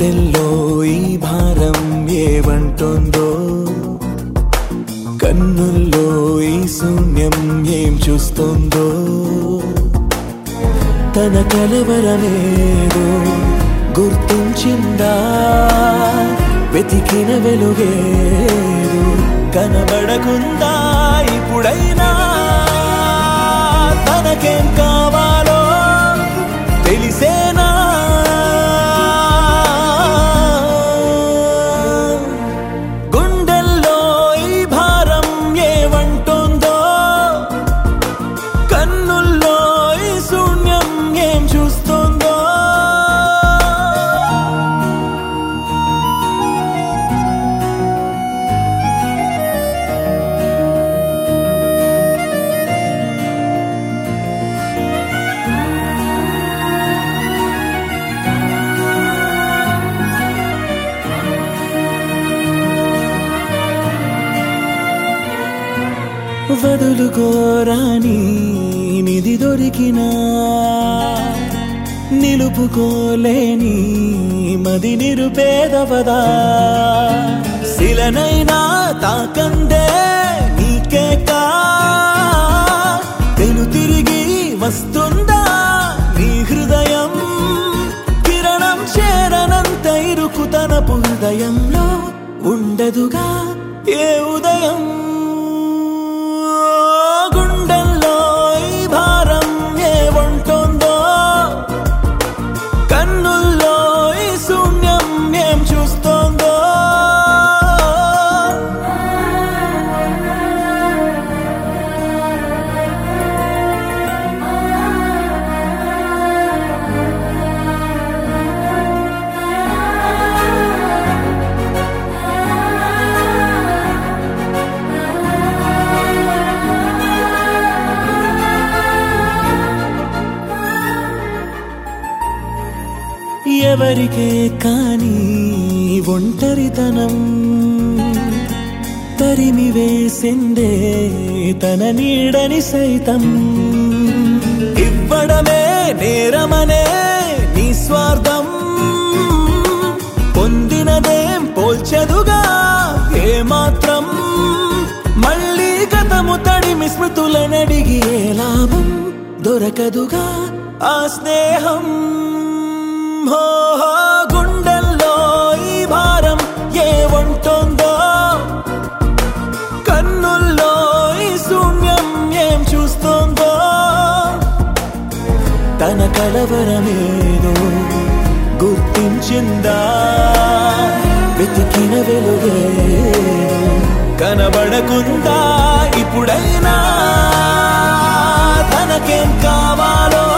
గుండెల్లో ఈ భారం ఏమంటుందో కన్నుల్లో ఈ శూన్యం ఏం చూస్తుందో తన కలవరమేదో గుర్తించిందా వెతికిన వెలుగేదో కనబడకుందా ఇప్పుడైనా తనకేం కావాలో తెలిసేనా గుండెల్లో ఈ భారం ఏమంటుందో కన్నుల్లో ఈ శూన్యం ఏం చూస్తుందో వదులుకోరాని నిధి దొరికినా నిలుపుకోలేని మది నిరుపేదవదా శిలనైనా తాకందే నీకే కా తెలు తిరిగి వస్తుందా నీ హృదయం కిరణం చేరనంత ఇరుకు తనపు హృదయంలో ఉండదుగా ఏ ఉదయం గుండెల్లో ఈ భారం ఏ వంటుందో కన్నుల్లో ఈ శూన్యం ఏం చూస్తోందో ఎవరికే కాని ఒంటరితనం తరిమి వేసిందే తన నీడని సైతం ఇవ్వడమే నేరమనే నీ స్వార్థం పొందినదేం పోల్చెదుగా ఏమాత్రం మళ్ళీ గతము తడిమి స్మృతులనడిగి ఏ లాభం దొరకదుగా ఆ స్నేహం హో హో, గుండెల్లో ఈ భారం ఏ వంటుందో కన్నుల్లో ఈ శూన్యం ఏం చూస్తోందో తన కలవరమేదో గుర్తించిందా వెతికిన వెలుగేదో కనబడకుందా ఇప్పుడైనా తనకేం కావాలో